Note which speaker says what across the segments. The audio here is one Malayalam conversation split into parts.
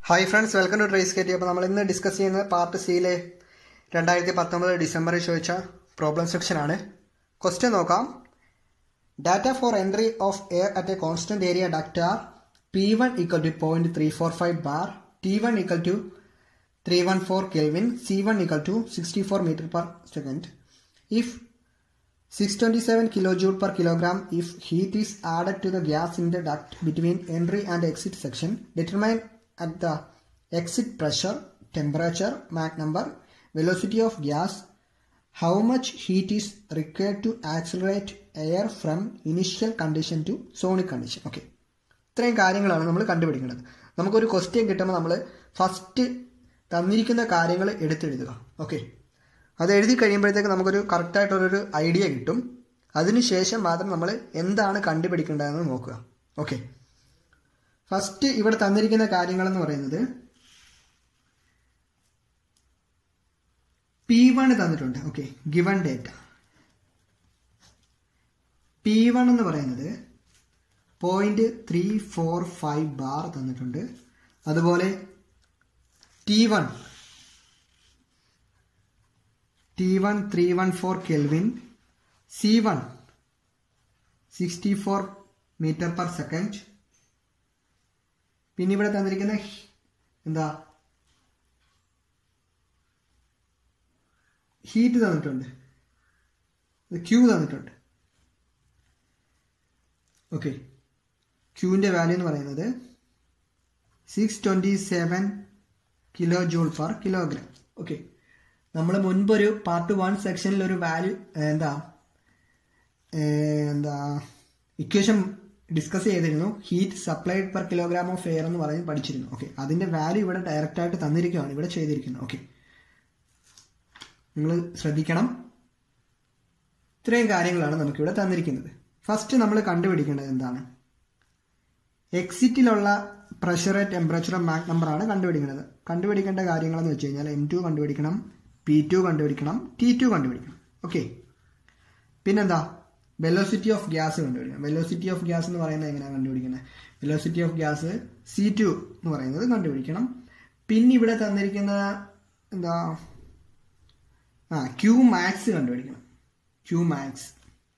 Speaker 1: ഹായ് ഫ്രണ്ട്സ് വെൽക്കം ടു ട്രേസ് കെറ്റി അപ്പോൾ നമ്മൾ ഇന്ന് ഡിസ്കസ് ചെയ്യുന്നത് പാർട്ട് സിയിലെ രണ്ടായിരത്തി പത്തൊമ്പത് ഡിസംബറിൽ ചോദിച്ച പ്രോബ്ലം സെക്ഷനാണ് ക്വസ്റ്റ്യൻ നോക്കാം data for entry of air at a constant area duct are P one equal to point three four five bar T one equal to three one four kelvin C one equal to sixty four metre per second if 627 kilojoule per kilogram if heat is added to the gas in the duct between entry and exit section. Determine at the exit pressure, temperature, Mach number, velocity of gas, how much heat is required to accelerate air from initial condition to sonic condition. Okay. ഇത്രയും കാര്യങ്ങളാണ് നമ്മൾ കണ്ടുപിടിക്കേണ്ടത് നമുക്കൊരു ക്വസ്റ്റ്യൻ കിട്ടുമ്പോൾ നമ്മൾ ഫസ്റ്റ് തന്നിരിക്കുന്ന കാര്യങ്ങൾ എടുത്തെഴുതുക ഓക്കെ അത് എഴുതി കഴിയുമ്പോഴത്തേക്ക് നമുക്കൊരു കറക്റ്റായിട്ടുള്ളൊരു ഐഡിയ കിട്ടും അതിനുശേഷം മാത്രം നമ്മൾ എന്താണ് കണ്ടുപിടിക്കേണ്ടതെന്ന് നോക്കുക ഓക്കെ ഫസ്റ്റ് ഇവിടെ തന്നിരിക്കുന്ന കാര്യങ്ങളെന്ന് പറയുന്നത് പി വൺ തന്നിട്ടുണ്ട് okay given data P one എന്ന് പറയുന്നത് point three four five bar തന്നിട്ടുണ്ട് അതുപോലെ T one T one three one four kelvin C one sixty four metre per second പിന്നെ ഇവിടെ തന്നിരിക്കുന്ന എന്താ ഹീറ്റ് തന്നിട്ടുണ്ട് ക്യൂ തന്നിട്ടുണ്ട് ഓക്കെ ക്യൂവിൻ്റെ വാല്യൂ എന്ന് പറയുന്നത് six twenty seven kilo joule per kilogram okay നമ്മൾ മുൻപൊരു പാർട്ട് വൺ സെക്ഷനിൽ ഒരു വാല്യൂ എന്താ എന്താ ഇക്വേഷൻ ഡിസ്കസ് ചെയ്തിരുന്നു heat supplied per kilogram of air എന്ന് പറഞ്ഞ് പഠിച്ചിരുന്നു ഓക്കെ അതിന്റെ വാല്യൂ ഇവിടെ ഡയറക്റ്റ് ആയിട്ട് തന്നിരിക്കുകയാണ് ഇവിടെ ചെയ്തിരിക്കുന്നത് ഓക്കെ നിങ്ങൾ ശ്രദ്ധിക്കണം ഇത്രയും കാര്യങ്ങളാണ് നമുക്കിവിടെ തന്നിരിക്കുന്നത് ഫസ്റ്റ് നമ്മൾ കണ്ടുപിടിക്കേണ്ടത് എന്താണ് എക്സിറ്റിലുള്ള പ്രഷർ ടെമ്പറേച്ചർ മാക് നമ്പറാണ് കണ്ടുപിടിക്കുന്നത് കണ്ടുപിടിക്കേണ്ട കാര്യങ്ങളെന്ന് വെച്ച് കഴിഞ്ഞാൽ എം ടു കണ്ടുപിടിക്കണം പി ടു കണ്ടുപിടിക്കണം ടി ടു കണ്ടുപിടിക്കണം ഓക്കെ പിന്നെന്താ വെലോസിറ്റി ഓഫ് ഗ്യാസ് കണ്ടുപിടിക്കണം വെലോസിറ്റി ഓഫ് ഗ്യാസ് എന്ന് പറയുന്നത് എങ്ങനെയാണ് കണ്ടുപിടിക്കുന്നത് velocity of gas C two എന്ന് പറയുന്നത് കണ്ടുപിടിക്കണം പിന്നെ ഇവിടെ തന്നിരിക്കുന്ന എന്താ ആ ക്യൂ മാക്സ് കണ്ടുപിടിക്കണം ക്യൂ മാക്സ്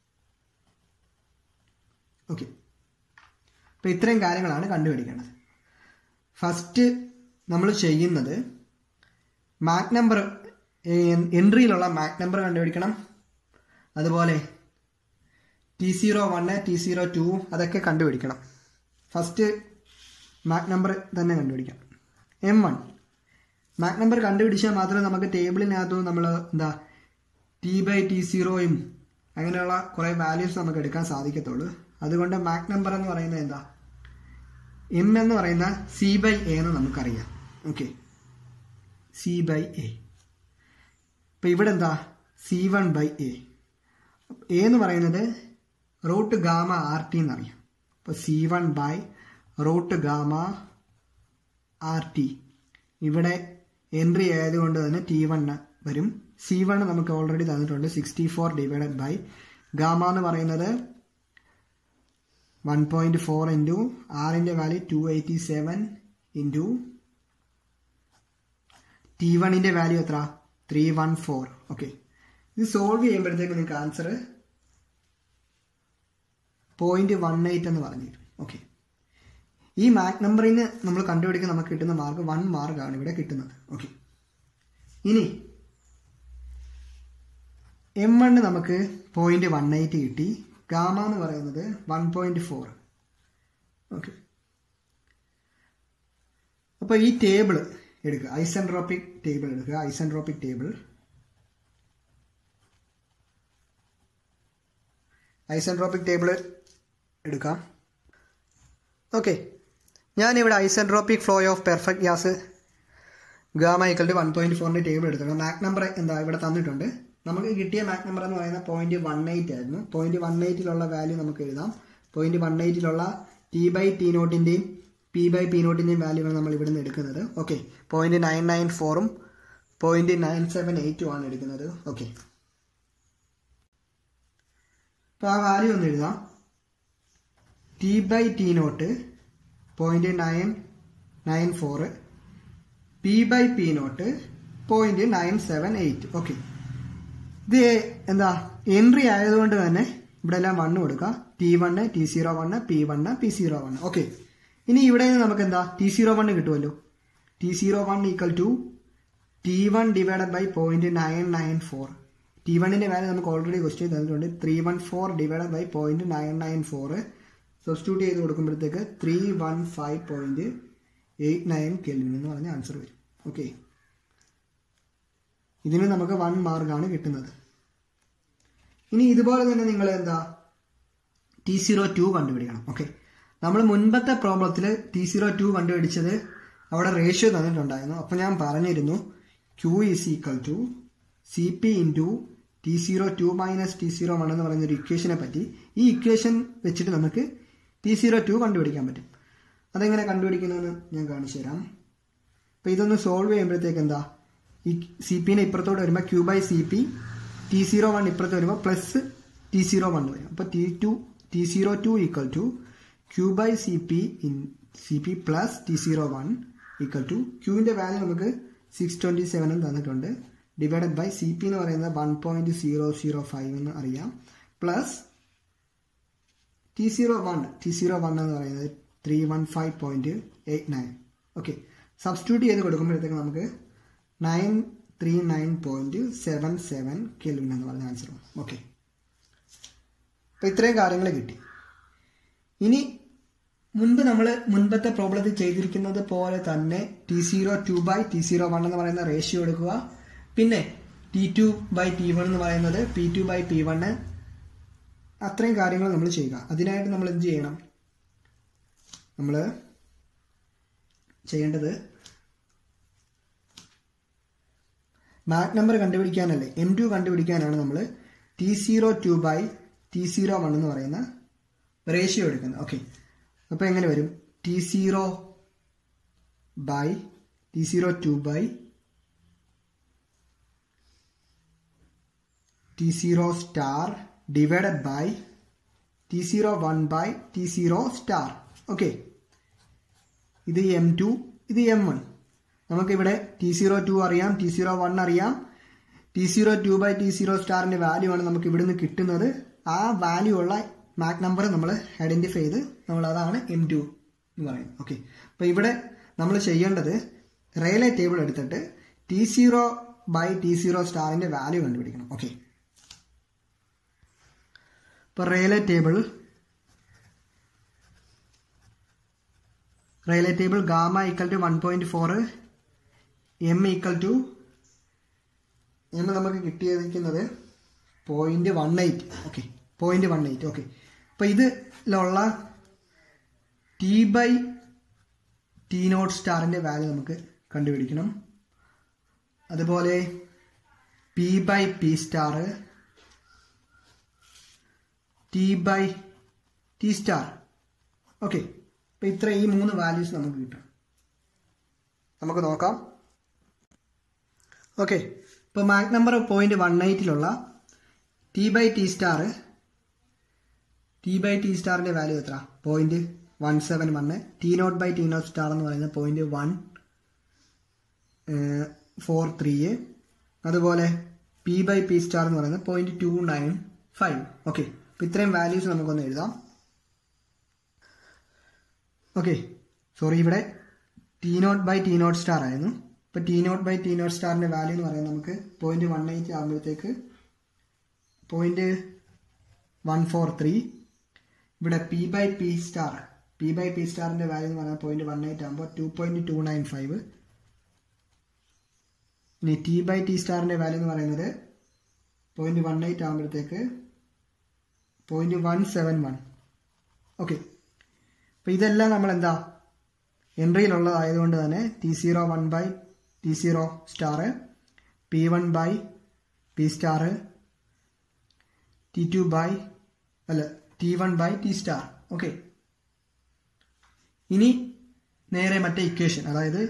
Speaker 1: ഓക്കെ അപ്പോൾ ഇത്രയും കാര്യങ്ങളാണ് കണ്ടുപിടിക്കേണ്ടത് ഫസ്റ്റ് നമ്മൾ ചെയ്യുന്നത് മാക് നമ്പർ എൻട്രിയിലുള്ള മാക് നമ്പർ കണ്ടുപിടിക്കണം അതുപോലെ T zero one T zero two അതൊക്കെ കണ്ടുപിടിക്കണം ഫസ്റ്റ് മാക് നമ്പർ തന്നെ കണ്ടുപിടിക്കാം എം വൺ മാക് നമ്പർ കണ്ടുപിടിച്ചാൽ മാത്രമേ നമുക്ക് ടേബിളിനകത്തു നമ്മൾ എന്താ ടി ബൈ ടി സീറോയും അങ്ങനെയുള്ള കുറേ വാല്യൂസ് നമുക്ക് എടുക്കാൻ സാധിക്കത്തുള്ളൂ അതുകൊണ്ട് മാക് നമ്പർ എന്ന് പറയുന്നത് എന്താ എം എന്ന് പറയുന്ന സി ബൈ എ എന്ന് നമുക്കറിയാം ഓക്കെ സി ബൈ എ ഇപ്പം ഇവിടെ എന്താ C one by A A എന്ന് പറയുന്നത് റൂട്ട് ഗാമ ആർ ടി എന്നറിയാം അപ്പോൾ C one by root gamma R T ഇവിടെ എൻട്രി ആയതുകൊണ്ട് തന്നെ ടി വൺ വരും സി വൺ നമുക്ക് ഓൾറെഡി തന്നിട്ടുണ്ട് sixty four divided by gamma എന്ന് പറയുന്നത് വൺ പോയിന്റ് ഫോർ ഇൻറ്റു ആറിൻ്റെ value two eighty seven into T വണ്ണിൻ്റെ വാല്യൂ എത്ര ത്രീ വൺ ഫോർ ഓക്കെ ഇത് സോൾവ് ചെയ്യുമ്പോഴത്തേക്ക് നിങ്ങൾക്ക് ആൻസർ പോയിന്റ് വൺ എയ്റ്റ് എന്ന് പറഞ്ഞു തരും ഓക്കെ ഈ മാക് നമ്പറിന് നമ്മൾ കണ്ടുപിടിക്കാൻ നമുക്ക് കിട്ടുന്ന മാർക്ക് വൺ മാർക്കാണ് ഇവിടെ കിട്ടുന്നത് ഓക്കെ ഇനി എം വണ്ണ് നമുക്ക് പോയിന്റ് വൺ എയ്റ്റ് കിട്ടി ഗാമ എന്ന് പറയുന്നത് വൺ പോയിന്റ് ഫോർ ഓക്കെ അപ്പോൾ ഈ ടേബിൾ എടുക്കുക ഐസെൻട്രോപ്പിക് ടേബിൾ എടുക്കുക ഐസെൻട്രോപ്പിക് ടേബിൾ ഐസെൻട്രോപ്പിക് ടേബിൾ എടുക്കാം ഓക്കെ ഞാനിവിടെ isentropic flow of perfect gas gamma equal to one point ഫോറിൻ്റെ ടേബിൾ എടുത്തിട്ടുണ്ട് മാക് നമ്പർ എന്താ ഇവിടെ തന്നിട്ടുണ്ട് നമുക്ക് കിട്ടിയ മാക് നമ്പർ എന്ന് പറയുന്നത് പോയിന്റ് വൺ എയ്റ്റ് ആയിരുന്നു പോയിന്റ് വൺ എയ്റ്റിലുള്ള വാല്യൂ നമുക്ക് എഴുതാം പോയിന്റ് വൺ എയ്റ്റിലുള്ള ടി ബൈ ടി നോട്ടിൻ്റെയും പി ബൈ പി നോട്ടിൻ്റെയും വാല്യൂകൾ നമ്മൾ ഇവിടെ നിന്ന് എടുക്കുന്നത് ഓക്കെ പോയിന്റ് നയൻ നയൻ ഫോറും പോയിന്റ് നയൻ സെവൻ എയ്റ്റും ആണ് എടുക്കുന്നത് ഓക്കെ അപ്പോൾ ആ വാല്യൂ ഒന്ന് എഴുതാം T by T nought point nine nine four P by P nought point nine seven eight okay ഇത് എന്താ എൻട്രി ആയതുകൊണ്ട് തന്നെ ഇവിടെ എല്ലാം വണ്ണ് കൊടുക്കുക T one T zero one P one P zero one okay ഇനി ഇവിടെ നിന്ന് നമുക്ക് എന്താ ടി സീറോ വണ്ണ് കിട്ടുമല്ലോ T zero one equal to T one divided by point nine nine four T വണ്ണിന്റെ വാല്യൂ നമുക്ക് ഓൾറെഡി ക്വസ്റ്റ്യൻ തന്നിട്ടുണ്ട് three one four divided by point nine nine four substitute ചെയ്ത് കൊടുക്കുമ്പോഴത്തേക്ക് three one five point eight nine kelvin എന്ന് പറഞ്ഞ ആൻസർ വരും ഓക്കെ ഇതിന് നമുക്ക് വൺ മാർക്കാണ് കിട്ടുന്നത് ഇനി ഇതുപോലെ തന്നെ നിങ്ങൾ എന്താ ടി സീറോ ടു കണ്ടുപിടിക്കണം ഓക്കെ നമ്മൾ മുൻപത്തെ പ്രോബ്ലത്തിൽ ടി സീറോ ടു കണ്ടുപിടിച്ചത് അവിടെ റേഷ്യോ തന്നിട്ടുണ്ടായിരുന്നു അപ്പോൾ ഞാൻ പറഞ്ഞിരുന്നു Q is equal to C P into T zero two minus T zero one എന്ന് പറയുന്ന ഒരു ഇക്വേഷനെ പറ്റി ഈ ഇക്വേഷൻ വെച്ചിട്ട് നമുക്ക് ടി സീറോ ടു കണ്ടുപിടിക്കാൻ പറ്റും അതെങ്ങനെ കണ്ടുപിടിക്കുന്നതെന്ന് ഞാൻ കാണിച്ചു തരാം അപ്പോൾ ഇതൊന്ന് സോൾവ് ചെയ്യുമ്പോഴത്തേക്ക് എന്താ ഈ സി പിനെ ഇപ്പുറത്തോട്ട് വരുമ്പോൾ Q by C P T zero one ഇപ്പുറത്ത് വരുമ്പോൾ പ്ലസ് ടി സീറോ വൺ വരും അപ്പോൾ T two T zero two equal to Q by C P in C P plus T zero one equal to ക്യൂവിൻ്റെ വാല്യൂ നമുക്ക് സിക്സ് ട്വൻറ്റി സെവനും തന്നിട്ടുണ്ട് ഡിവൈഡഡ് ബൈ സി പി എന്ന് പറയുന്നത് one point zero zero five എന്ന് അറിയാം plus T zero one T zero one എന്ന് പറയുന്നത് three one five point eight nine okay substitute ചെയ്ത് കൊടുക്കുമ്പോഴത്തേക്ക് നമുക്ക് nine three nine point seven seven kelvin എന്ന് പറഞ്ഞ ആൻസർ ഓക്കെ അപ്പോൾ ഇത്രയും കാര്യങ്ങൾ കിട്ടി ഇനി മുൻപ് നമ്മൾ മുൻപത്തെ പ്രോബ്ലത്തിൽ ചെയ്തിരിക്കുന്നത് പോലെ തന്നെ T zero two by T zero one എന്ന് പറയുന്ന റേഷ്യോ എടുക്കുക പിന്നെ T two by T one എന്ന് പറയുന്നത് P two by P one അത്രയും കാര്യങ്ങൾ നമ്മൾ ചെയ്യുക അതിനായിട്ട് നമ്മൾ എന്ത് ചെയ്യണം നമ്മൾ ചെയ്യേണ്ടത് മാക് നമ്പർ കണ്ടുപിടിക്കാനല്ലേ എം ടു കണ്ടുപിടിക്കാനാണ് നമ്മൾ T zero two by T zero one എന്ന് പറയുന്ന റേഷ്യോ എടുക്കുന്നത് ഓക്കെ അപ്പോൾ എങ്ങനെ വരും T zero by T zero two by T zero star divided by T zero one by T zero star okay ഇത് എം ടു ഇത് എം വൺ നമുക്കിവിടെ ടി സീറോ ടു അറിയാം ടി സീറോ വൺ അറിയാം T zero two by T zero സ്റ്റാറിന്റെ വാല്യൂ ആണ് നമുക്ക് ഇവിടുന്ന് കിട്ടുന്നത് ആ വാല്യൂ ഉള്ള മാക് നമ്പർ നമ്മൾ ഐഡന്റിഫൈ ചെയ്ത് നമ്മൾ അതാണ് എം ടു എന്ന് പറയുന്നത് ഓക്കെ അപ്പോൾ ഇവിടെ നമ്മൾ ചെയ്യേണ്ടത് റെയിലേ ടേബിൾ എടുത്തിട്ട് T zero by T zero സ്റ്റാറിന്റെ വാല്യൂ കണ്ടുപിടിക്കണം ഓക്കെ ഇപ്പോൾ Rayleigh table Rayleigh table gamma equal to one point four M equal to M നമുക്ക് കിട്ടിയിരിക്കുന്നത് point one eight okay point one eight okay അപ്പോൾ ഇതിലുള്ള ടി ബൈ ടി നോട്ട് സ്റ്റാറിൻ്റെ വാല്യൂ നമുക്ക് കണ്ടുപിടിക്കണം അതുപോലെ P by P star T by T star okay അപ്പോൾ ഇത്ര ഈ മൂന്ന് വാല്യൂസ് നമുക്ക് കിട്ടും നമുക്ക് നോക്കാം ഓക്കെ ഇപ്പോൾ മാക് നമ്പർ പോയിന്റ് വൺ എയ്റ്റിലുള്ള T by T star T by T സ്റ്റാറിൻ്റെ വാല്യൂ എത്ര point one seven one T naught by T naught star എന്ന് പറയുന്നത് പോയിന്റ് വൺ ഫോർ ത്രീ അതുപോലെ പി ബൈ പി സ്റ്റാർ എന്ന് പറയുന്നത് point two nine five okay അപ്പോൾ ഇത്രയും വാല്യൂസ് നമുക്കൊന്ന് എഴുതാം ഓക്കെ സോറി ഇവിടെ T naught by T naught star ആയിരുന്നു ഇപ്പോൾ T naught by T naught സ്റ്റാറിൻ്റെ വാല്യൂ എന്ന് പറയുന്നത് നമുക്ക് പോയിന്റ് വൺ എയ്റ്റ് ആകുമ്പോഴത്തേക്ക് പോയിന്റ് വൺ ഫോർ ത്രീ ഇവിടെ P by P star P by P സ്റ്റാറിൻ്റെ വാല്യൂ എന്ന് പറഞ്ഞാൽ പോയിന്റ് വൺ എയ്റ്റ് ആകുമ്പോൾ two point two nine five ഇനി ടി ബൈ ടി സ്റ്റാറിൻ്റെ വാല്യൂ എന്ന് പറയുന്നത് പോയിന്റ് വൺ എയ്റ്റ് ആകുമ്പോഴത്തേക്ക് point one seven one okay അപ്പോൾ ഇതെല്ലാം നമ്മൾ എന്താ എൻട്രിയിലുള്ളതായതുകൊണ്ട് തന്നെ T zero one by T zero star P one by P star T two by അല്ല T one by T star okay ഇനി നേരെ മറ്റേ ഇക്വേഷൻ അതായത്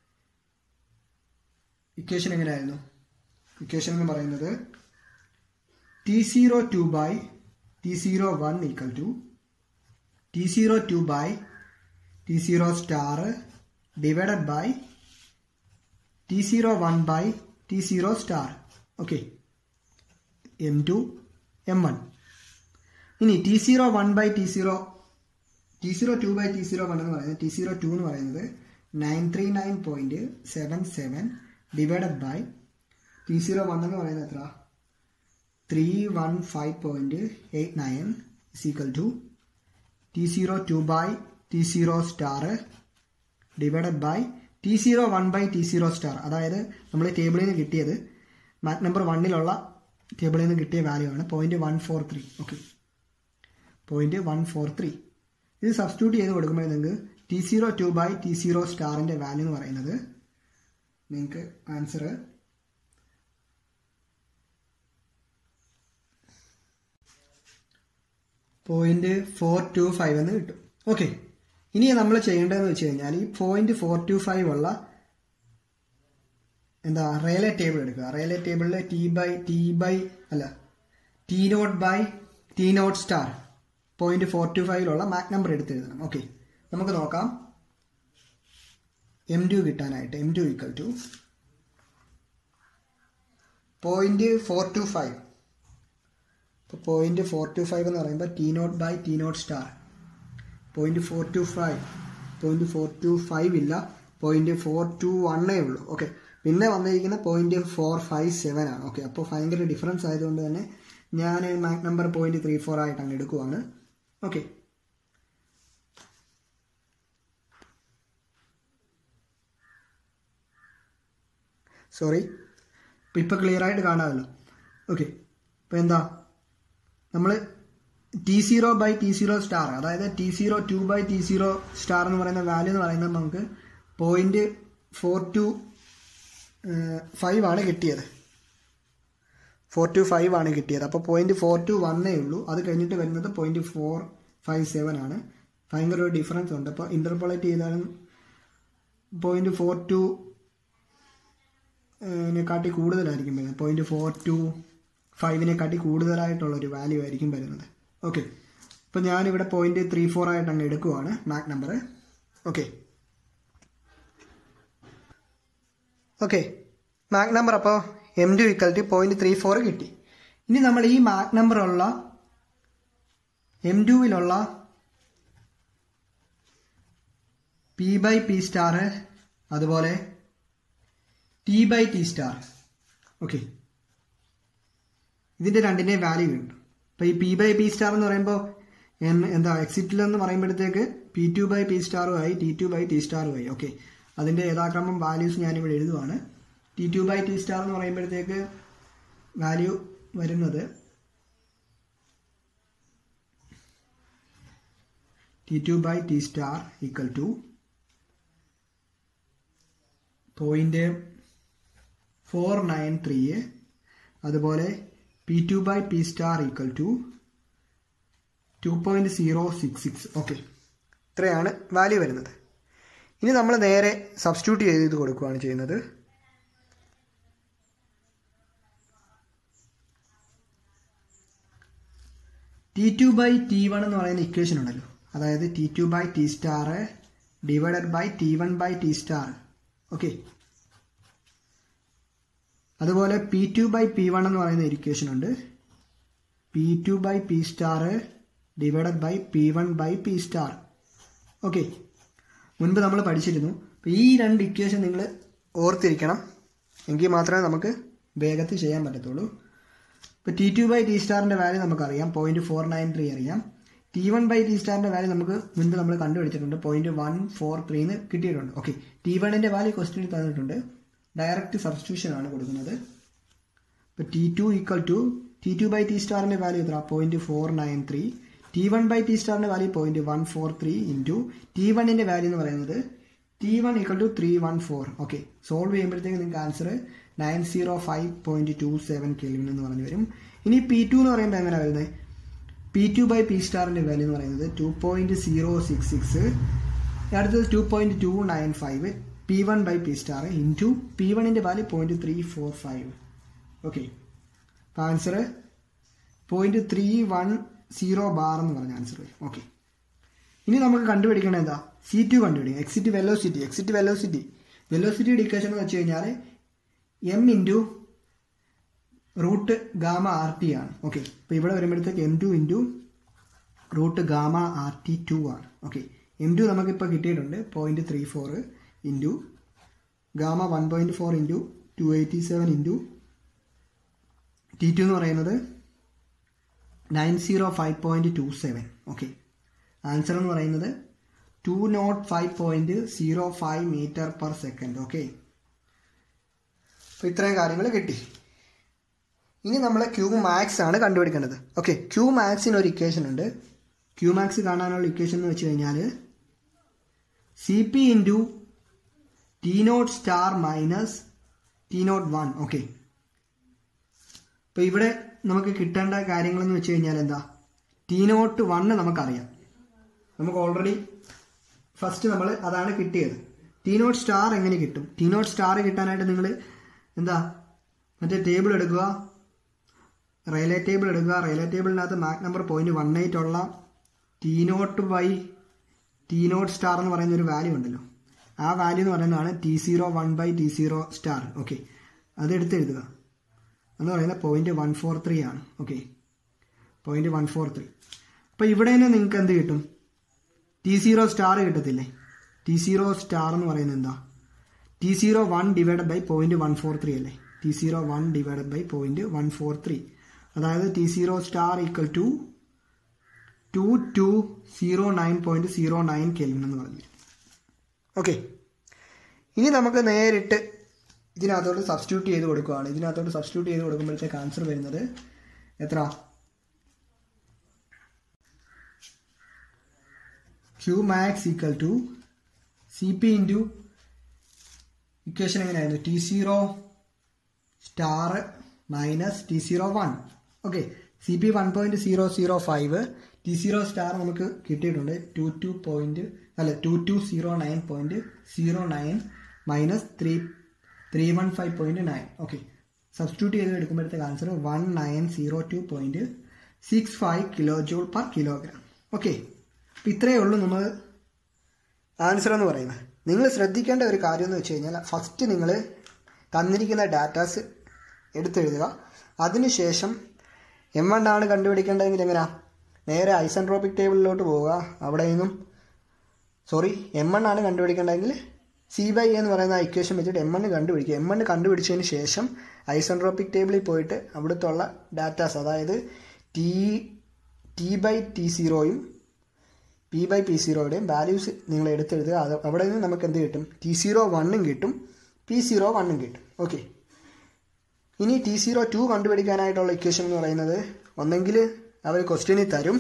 Speaker 1: ഇക്വേഷൻ എങ്ങനെയായിരുന്നു ഇക്വേഷൻ എന്ന് പറയുന്നത് T zero two by T zero one equal to T zero two by T zero star divided by T zero one by T zero star okay M two M one ഇനി T zero one by T zero T zero two by T zero one എന്ന് പറയുന്നത് ടി സീറോ ടു എന്ന് പറയുന്നത് nine three nine point seven seven divided by T zero one എന്ന് പറയുന്നത് എത്ര three one five point eight nine equal to T zero two by T zero star divided by T zero one by T zero star അതായത് നമ്മൾ ടേബിളിൽ നിന്ന് കിട്ടിയത് മാറ്റ് നമ്പർ വണ്ണിലുള്ള ടേബിളിൽ നിന്ന് കിട്ടിയ വാല്യൂ ആണ് point one four three okay point one four three ഇത് സബ്സ്റ്റിറ്റ്യൂട്ട് ചെയ്ത് കൊടുക്കുമ്പോൾ നിങ്ങൾക്ക് T zero two by T zero സ്റ്റാറിൻ്റെ വാല്യൂ എന്ന് പറയുന്നത് നിങ്ങൾക്ക് answer point four two five എന്ന് കിട്ടും ഓക്കെ ഇനി നമ്മൾ ചെയ്യേണ്ടതെന്ന് വെച്ച് കഴിഞ്ഞാൽ ഈ പോയിന്റ് ഫോർ ടു ഫൈവ് ഉള്ള എന്താ റേലെ ടേബിൾ എടുക്കുക റേലെ ടേബിളിൽ ടി ബൈ ടി ബൈ അല്ല T naught by T naught star point four two ഫൈവിലുള്ള മാക് നമ്പർ എടുത്ത് എഴുതണം ഓക്കെ നമുക്ക് നോക്കാം എം ടു കിട്ടാനായിട്ട് M two equal to point four two five ഇപ്പോൾ പോയിന്റ് ഫോർ ടു ഫൈവ് എന്ന് പറയുമ്പോൾ T naught by T naught star point four two five point four two five ഇല്ല പോയിന്റ് ഫോർ ടു വണ്ണേ ഉള്ളൂ ഓക്കെ പിന്നെ വന്നിരിക്കുന്ന പോയിന്റ് ഫോർ ഫൈവ് സെവൻ ആണ് ഓക്കെ അപ്പോൾ ഭയങ്കര ഡിഫറൻസ് ആയതുകൊണ്ട് തന്നെ ഞാൻ Mach number point three four ആയിട്ട് അങ്ങ് എടുക്കുവാണ് ഓക്കെ സോറി ഇപ്പം ഇപ്പം ക്ലിയർ ആയിട്ട് കാണാമല്ലോ ഓക്കെ ഇപ്പം എന്താ നമ്മൾ T zero by T zero star അതായത് T zero two by T zero star എന്ന് പറയുന്ന വാല്യൂ എന്ന് പറയുന്നത് നമുക്ക് പോയിന്റ് ഫോർ ടു ഫൈവ് ആണ് കിട്ടിയത് ഫോർ ടു ഫൈവ് ആണ് കിട്ടിയത് അപ്പോൾ പോയിന്റ് ഫോർ ടു വണ്ണേ ഉള്ളൂ അത് കഴിഞ്ഞിട്ട് വരുന്നത് പോയിന്റ് ഫോർ ഫൈവ് സെവൻ ആണ് ഭയങ്കര ഒരു ഡിഫറൻസ് ഉണ്ട് അപ്പോൾ ഇന്റർപോളേറ്റ് ചെയ്താലും പോയിന്റ് ഫോർ ടു നെക്കാട്ടി കൂടുതലായിരിക്കും വരുന്നത് പോയിന്റ് ഫോർ ടു ഫൈവിനെക്കാട്ടി കൂടുതലായിട്ടുള്ള ഒരു വാല്യൂ ആയിരിക്കും വരുന്നത് ഓക്കെ അപ്പോൾ ഞാനിവിടെ പോയിന്റ് ത്രീ ഫോർ ആയിട്ട് അങ്ങ് എടുക്കുവാണ് Mach number okay okay Mach number അപ്പോൾ M two equal to point three four കിട്ടി ഇനി നമ്മൾ ഈ മാക് നമ്പർ ഉള്ള എം ടുവിലുള്ള പി ബൈ പി സ്റ്റാർ അതുപോലെ T by T star okay ഇതിന്റെ രണ്ടിന്റെ വാല്യൂ ഉണ്ട് അപ്പോൾ ഈ പി ബൈ പി സ്റ്റാർ എന്ന് പറയുമ്പോൾ എന്താ എക്സിറ്റിൽ എന്ന് പറയുമ്പോഴത്തേക്ക് പി ടു ബൈ പി സ്റ്റാറും ആയി ടി ടു ബൈ ടി സ്റ്റാറും ആയി ഓക്കെ അതിന്റെ യഥാക്രമം വാല്യൂസ് ഞാനിവിടെ എഴുതുവാണ് T two by T star എന്ന് പറയുമ്പോഴത്തേക്ക് വാല്യൂ വരുന്നത് T two by T star equal to point four nine three അതുപോലെ P two by P star equal to two point zero six six okay ഇത്രയാണ് വാല്യൂ വരുന്നത് ഇനി നമ്മൾ നേരെ സബ്സ്റ്റിറ്റ്യൂട്ട് ചെയ്ത് ഇത് കൊടുക്കുകയാണ് ചെയ്യുന്നത് T two by T one എന്ന് പറയുന്ന ഇക്വേഷൻ ഉണ്ടല്ലോ അതായത് T two by T star divided by T one by T star okay അതുപോലെ P two by P one എന്ന് പറയുന്ന ഇക്വേഷൻ ഉണ്ട് P two by P star divided by P one by P star okay മുൻപ് നമ്മൾ പഠിച്ചിരുന്നു അപ്പോൾ ഈ രണ്ട് ഇക്വേഷൻ നിങ്ങൾ ഓർത്തിരിക്കണം എങ്കിൽ മാത്രമേ നമുക്ക് വേഗത്തിൽ ചെയ്യാൻ പറ്റത്തുള്ളൂ ഇപ്പോൾ ടി ടു ബൈ ടി സ്റ്റാറിൻ്റെ വാല്യൂ നമുക്കറിയാം പോയിന്റ് ഫോർ നയൻ ത്രീ അറിയാം ടി വൺ ബൈ ടി സ്റ്റാറിൻ്റെ വാല്യൂ നമുക്ക് മുൻപ് നമ്മൾ കണ്ടുപിടിച്ചിട്ടുണ്ട് പോയിന്റ് വൺ ഫോർ ത്രീ എന്ന് കിട്ടിയിട്ടുണ്ട് ഓക്കെ ടി വണ്ണിൻ്റെ വാല്യൂ ക്വസ്റ്റിനിൽ തന്നിട്ടുണ്ട് ഡയറക്റ്റ് സബ്സ്റ്റിറ്റ്യൂഷൻ ആണ് കൊടുക്കുന്നത് ഇപ്പോൾ T two equal to T two by T സ്റ്റാറിൻ്റെ വാല്യൂ എത്ര point four nine three T one by T സ്റ്റാറിൻ്റെ value point one four three into T വണ്ണിൻ്റെ വാല്യൂ എന്ന് പറയുന്നത് T one equal to three one four okay solve ചെയ്യുമ്പോഴത്തേക്ക് നിങ്ങൾക്ക് answer nine zero five point two seven kelvin എന്ന് പറഞ്ഞു വരും ഇനി പി ടു എന്ന് പറയുമ്പോൾ എങ്ങനെയാണ് വരുന്നത് പി ടു ബൈ പി സ്റ്റാറിൻ്റെ വാല്യൂ എന്ന് പറയുന്നത് two point zero six six അടുത്തത് two point two nine five P one by P star into P വണ്ണിൻ്റെ value point three four five okay അപ്പോൾ answer point three one zero bar എന്ന് പറഞ്ഞ ആൻസർ വരും ഓക്കെ ഇനി നമുക്ക് കണ്ടുപിടിക്കേണ്ടത് എന്താ സി ടു കണ്ടുപിടിക്കും എക്സിറ്റ് വെലോസിറ്റി എക്സിറ്റ് വെലോസിറ്റി വെലോസിറ്റിയുടെ ഇക്വേഷൻ എന്ന് വെച്ച് കഴിഞ്ഞാൽ M into root gamma R T ആണ് ഓക്കെ അപ്പോൾ ഇവിടെ വരുമ്പോഴത്തേക്ക് M two into root gamma R T two ആണ് ഓക്കെ എം ടു നമുക്കിപ്പോൾ കിട്ടിയിട്ടുണ്ട് point three four into gamma one point four into two eighty seven into T two എന്ന് പറയുന്നത് nine zero five point two seven okay answer എന്ന് പറയുന്നത് two naught five point zero five metre per second okay അപ്പോൾ ഇത്രയും കാര്യങ്ങൾ കിട്ടി ഇനി നമ്മൾ ക്യൂ മാക്സ് ആണ് കണ്ടുപിടിക്കേണ്ടത് ഓക്കെ ക്യൂ മാക്സിന് ഒരു ഇക്വേഷൻ ഉണ്ട് ക്യൂ മാക്സ് കാണാനുള്ള ഇക്വേഷൻ എന്ന് വെച്ച് കഴിഞ്ഞാൽ C P into T naught star minus T naught one okay അപ്പോൾ ഇവിടെ നമുക്ക് കിട്ടേണ്ട കാര്യങ്ങളെന്ന് വെച്ച് കഴിഞ്ഞാൽ എന്താ ടി നോട്ട് വണ്ണ് നമുക്കറിയാം നമുക്ക് ഓൾറെഡി ഫസ്റ്റ് നമ്മൾ അതാണ് കിട്ടിയത് ടി നോട്ട് സ്റ്റാർ എങ്ങനെ കിട്ടും ടി നോട്ട് സ്റ്റാർ കിട്ടാനായിട്ട് നിങ്ങൾ എന്താ മറ്റേ ടേബിൾ എടുക്കുക റെയിലേ ടേബിൾ എടുക്കുക റെയിലേ ടേബിളിനകത്ത് Mach number point one eight ഉള്ള T naught by T naught star എന്ന് പറയുന്ന ഒരു വാല്യൂ ഉണ്ടല്ലോ ആ വാല്യൂ എന്ന് പറയുന്നതാണ് T zero one by T zero star okay അത് എടുത്ത് എഴുതുക എന്ന് പറയുന്നത് പോയിന്റ് വൺ ഫോർ ത്രീ ആണ് okay point one four three അപ്പോൾ ഇവിടെ നിന്ന് നിങ്ങൾക്ക് എന്ത് കിട്ടും ടി സീറോ സ്റ്റാർ കിട്ടത്തില്ലേ ടി സീറോ സ്റ്റാർ എന്ന് പറയുന്നത് എന്താ T zero one divided by point one four three അല്ലേ T zero one divided by point one four three അതായത് T zero star equal to two two zero nine point zero nine kelvin എന്ന് പറഞ്ഞു ഓക്കെ ഇനി നമുക്ക് നേരിട്ട് ഇതിനകത്തോട്ട് സബ്സ്റ്റിറ്റ്യൂട്ട് ചെയ്ത് കൊടുക്കുകയാണ് ഇതിനകത്തോട്ട് സബ്സ്റ്റിറ്റ്യൂട്ട് ചെയ്ത് കൊടുക്കുമ്പോഴത്തേക്ക് ആൻസർ വരുന്നത് എത്ര Q max equal to C P into equation എങ്ങനെയായിരുന്നു T zero star minus T zero one okay C P one point zero zero five T zero star നമുക്ക് കിട്ടിയിട്ടുണ്ട് ടു ടു പോയിന്റ് അല്ല two two zero nine point zero nine minus three three one five point nine okay substitute ചെയ്ത് എടുക്കുമ്പോഴത്തേക്ക് answer one nine zero two point six five kilo joule per kilogram okay അപ്പം ഇത്രയേ ഉള്ളൂ നമ്മൾ ആൻസർ എന്ന് പറയുന്നത് നിങ്ങൾ ശ്രദ്ധിക്കേണ്ട ഒരു കാര്യം എന്ന് വെച്ച് കഴിഞ്ഞാൽ ഫസ്റ്റ് നിങ്ങൾ തന്നിരിക്കുന്ന ഡാറ്റാസ് എടുത്തെഴുതുക അതിനുശേഷം എം വൺ ആണ് കണ്ടുപിടിക്കേണ്ടതെങ്കിൽ എങ്ങനെയാ നേരെ ഐസൻട്രോപ്പിക് ടേബിളിലോട്ട് പോവുക അവിടെ നിന്നും സോറി എം വൺ ആണ് കണ്ടുപിടിക്കേണ്ടതെങ്കിൽ സി ബൈ എന്ന് പറയുന്ന ഇക്വേഷൻ വെച്ചിട്ട് എം എണ്ണ് കണ്ടുപിടിക്കുക എം എണ്ണ് കണ്ടുപിടിച്ചതിന് ശേഷം ഐസൻട്രോപ്പിക് ടേബിളിൽ പോയിട്ട് അവിടുത്തുള്ള ഡാറ്റാസ് അതായത് ടി ടി ബൈ ടി സീറോയും പി ബൈ പി സീറോയുടെയും വാല്യൂസ് നിങ്ങൾ എടുത്തെഴുതുക അത് അവിടെ നിന്ന് നമുക്ക് എന്ത് കിട്ടും ടി സീറോ വണ്ണും കിട്ടും പി സീറോ വണ്ണും കിട്ടും ഓക്കെ ഇനി ടി സീറോ ടു കണ്ടുപിടിക്കാനായിട്ടുള്ള ഇക്വേഷൻ എന്ന് പറയുന്നത് ഒന്നെങ്കിൽ അവർ ക്വസ്റ്റ്യനിൽ തരും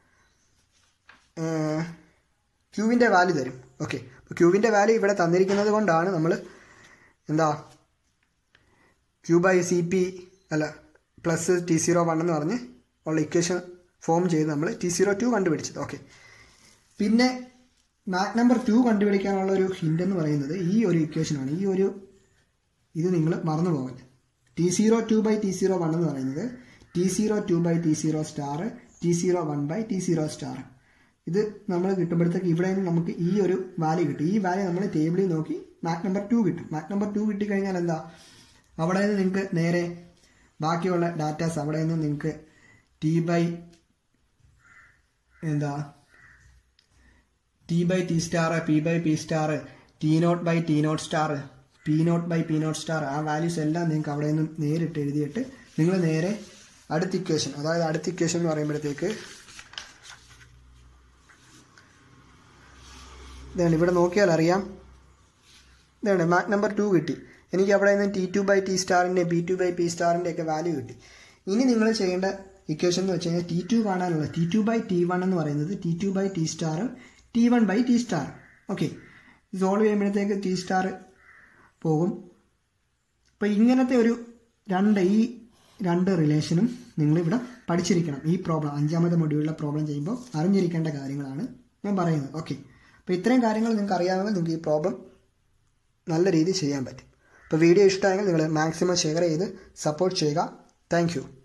Speaker 1: ക്യൂവിൻ്റെ വാല്യൂ തരും ഓക്കെ അപ്പോൾ ക്യൂവിൻ്റെ വാല്യൂ ഇവിടെ തന്നിരിക്കുന്നത് കൊണ്ടാണ് നമ്മൾ എന്താ ക്യൂ ബൈ സി പി അല്ല പ്ലസ് ടി സീറോ വൺ എന്ന് പറഞ്ഞ് ഉള്ള ഇക്വേഷൻ ഫോം ചെയ്ത് നമ്മൾ ടി സീറോ ടു കണ്ടുപിടിച്ചത് ഓക്കെ പിന്നെ മാക് നമ്പർ ടു കണ്ടുപിടിക്കാനുള്ള ഒരു ഹിൻ്റ് എന്ന് പറയുന്നത് ഈ ഒരു ഇക്വേഷനാണ് ഈ ഒരു ഇത് നിങ്ങൾ മറന്നു പോകരുത് T zero two by T zero one എന്ന് പറയുന്നത് T zero two by T zero star T zero one by T zero star ഇത് നമ്മൾ കിട്ടുമ്പോഴത്തേക്ക് ഇവിടെ നിന്ന് നമുക്ക് ഈ ഒരു വാല്യൂ കിട്ടും ഈ വാല്യൂ നമ്മൾ ടേബിളിൽ നോക്കി മാക് നമ്പർ ടു കിട്ടും മാക് നമ്പർ ടു കിട്ടിക്കഴിഞ്ഞാൽ എന്താ അവിടെ നിന്ന് നിങ്ങൾക്ക് നേരെ ബാക്കിയുള്ള ഡാറ്റാസ് അവിടെ നിന്ന് നിങ്ങൾക്ക് ടി ബൈ എന്താ T by T star P by P star T naught by T naught star P naught by P naught star ആ വാല്യൂസ് എല്ലാം നിങ്ങൾക്ക് അവിടെ നിന്ന് നേരിട്ട് എഴുതിയിട്ട് നിങ്ങൾ നേരെ അടുത്ത ഇക്വേഷൻ അതായത് അടുത്ത ഇക്വേഷൻ എന്ന് പറയുമ്പോഴത്തേക്ക് ഇതാണ് ഇവിടെ നോക്കിയാൽ അറിയാം ഇതാണ് മാക് നമ്പർ ടു കിട്ടി എനിക്ക് അവിടെ നിന്ന് ടി ടു ബൈ ടി സ്റ്റാറിൻ്റെ പി ടു ബൈ പി സ്റ്റാറിൻ്റെ ഒക്കെ വാല്യൂ കിട്ടി ഇനി നിങ്ങൾ ചെയ്യേണ്ട ഇക്വേഷൻ എന്ന് വെച്ച് കഴിഞ്ഞാൽ ടി ടു കാണാനുള്ള T two by T one എന്ന് പറയുന്നത് T two by T star T one by T star okay solve ചെയ്യുമ്പോഴത്തേക്ക് ടി സ്റ്റാർ പോകും അപ്പോൾ ഇങ്ങനത്തെ ഒരു രണ്ട് ഈ രണ്ട് റിലേഷനും നിങ്ങളിവിടെ പഠിച്ചിരിക്കണം ഈ പ്രോബ്ലം അഞ്ചാമത്തെ മൊഡ്യൂളിലെ പ്രോബ്ലം ചെയ്യുമ്പോൾ അറിഞ്ഞിരിക്കേണ്ട കാര്യങ്ങളാണ് ഞാൻ പറയുന്നത് ഓക്കെ അപ്പോൾ ഇത്രയും കാര്യങ്ങൾ നിങ്ങൾക്ക് അറിയാമെങ്കിൽ നിങ്ങൾക്ക് ഈ പ്രോബ്ലം നല്ല രീതിയിൽ ചെയ്യാൻ പറ്റും അപ്പോൾ വീഡിയോ ഇഷ്ടമായെങ്കിൽ നിങ്ങൾ മാക്സിമം ഷെയർ ചെയ്ത് സപ്പോർട്ട് ചെയ്യുക താങ്ക്